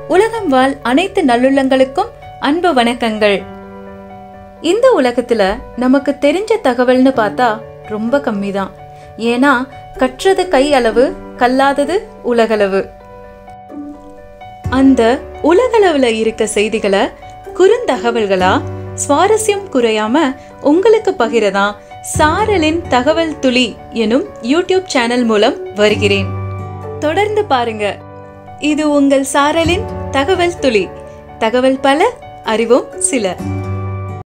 உலகம் வாழ் அனைத்து நல்லுள்ளங்களுக்கும் அன்பு வணக்கங்கள் இந்த உலகத்துல நமக்கு தெரிஞ்ச தகவல்னு பார்த்தா ரொம்ப கம்மி தான் ஏன்னா கற்றது கை அளவு கல்லாதது உலகளவு அந்த உலகளவுல இருக்க செய்திகளை குறுந்தகவல்களா சுவாரஸ்யம் குறையாம உங்களுக்கு பகிரதான் சாரலின் தகவல் துளி எனும் யூடியூப் சேனல் மூலம் வருகிறேன் தொடர்ந்து பாருங்க இது உங்கள் சாரலின் தகவல் துளி தகவல் பல அறிவோம் சில